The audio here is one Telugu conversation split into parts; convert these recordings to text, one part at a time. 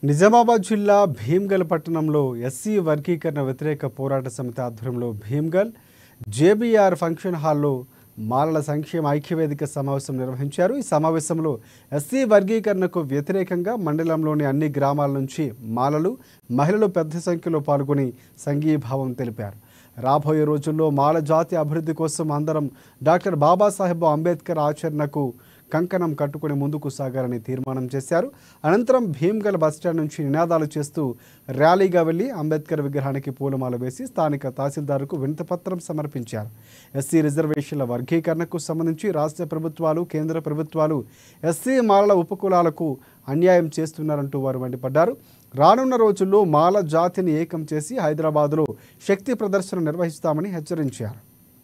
నిజామాబాద్ జిల్లా భీమ్గల్ పట్టణంలో ఎస్సీ వర్గీకరణ వ్యతిరేక పోరాట సమితి ఆధ్వర్యంలో భీమ్గల్ జేబీఆర్ ఫంక్షన్ హాల్లో మాలల సంక్షేమ ఐక్యవేదిక సమావేశం నిర్వహించారు ఈ సమావేశంలో ఎస్సీ వర్గీకరణకు వ్యతిరేకంగా మండలంలోని అన్ని గ్రామాల నుంచి మాలలు మహిళలు పెద్ద సంఖ్యలో పాల్గొని సంఘీభావం తెలిపారు రాబోయే రోజుల్లో మాల జాతి అభివృద్ధి కోసం అందరం డాక్టర్ బాబాసాహెబ్ అంబేద్కర్ ఆచరణకు కంకణం కట్టుకుని ముందుకు సాగాలని తీర్మానం చేశారు అనంతరం భీమ్గల్ బస్టాండ్ నుంచి నినాదాలు చేస్తూ ర్యాలీగా వెళ్లి అంబేద్కర్ విగ్రహానికి పూలమాల వేసి స్థానిక తహసీల్దార్కు వినతిపత్రం సమర్పించారు ఎస్సీ రిజర్వేషన్ల వర్గీకరణకు సంబంధించి రాష్ట్ర ప్రభుత్వాలు కేంద్ర ప్రభుత్వాలు ఎస్సీ మాలల ఉపకులాలకు అన్యాయం చేస్తున్నారంటూ వారు మండిపడ్డారు రానున్న రోజుల్లో మాల జాతిని ఏకం చేసి హైదరాబాదులో శక్తి ప్రదర్శన నిర్వహిస్తామని హెచ్చరించారు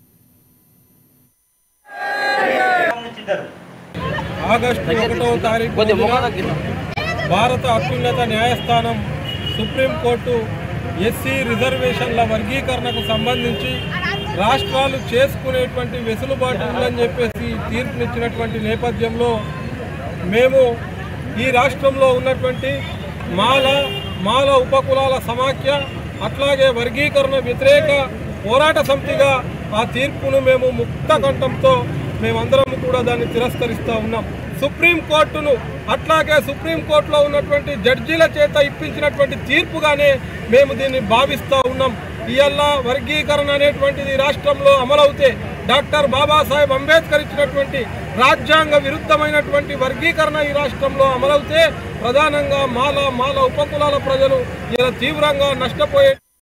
ఆగస్టు ఒకటవ తారీఖు రోజున భారత అత్యున్నత న్యాయస్థానం సుప్రీంకోర్టు ఎస్సీ రిజర్వేషన్ల వర్గీకరణకు సంబంధించి రాష్ట్రాలు చేసుకునేటువంటి వెసులుబాటు ఉందని చెప్పేసి తీర్పునిచ్చినటువంటి నేపథ్యంలో మేము ఈ రాష్ట్రంలో ఉన్నటువంటి మాల మాల ఉపకులాల సమాఖ్య అట్లాగే వర్గీకరణ వ్యతిరేక పోరాట సమితిగా ఆ తీర్పును మేము ముక్త కంఠంతో మేమందరం కూడా దాన్ని తిరస్కరిస్తూ ఉన్నాం సుప్రీంకోర్టును అట్లాగే సుప్రీంకోర్టులో ఉన్నటువంటి జడ్జీల చేత ఇప్పించినటువంటి తీర్పుగానే మేము దీన్ని భావిస్తూ ఉన్నాం ఇవల్ల వర్గీకరణ అనేటువంటిది రాష్ట్రంలో అమలవుతే డాక్టర్ బాబాసాహెబ్ అంబేద్కర్ ఇచ్చినటువంటి రాజ్యాంగ విరుద్ధమైనటువంటి వర్గీకరణ ఈ రాష్ట్రంలో అమలవుతే ప్రధానంగా మాల మాల ఉపకులాల ప్రజలు ఇలా తీవ్రంగా నష్టపోయే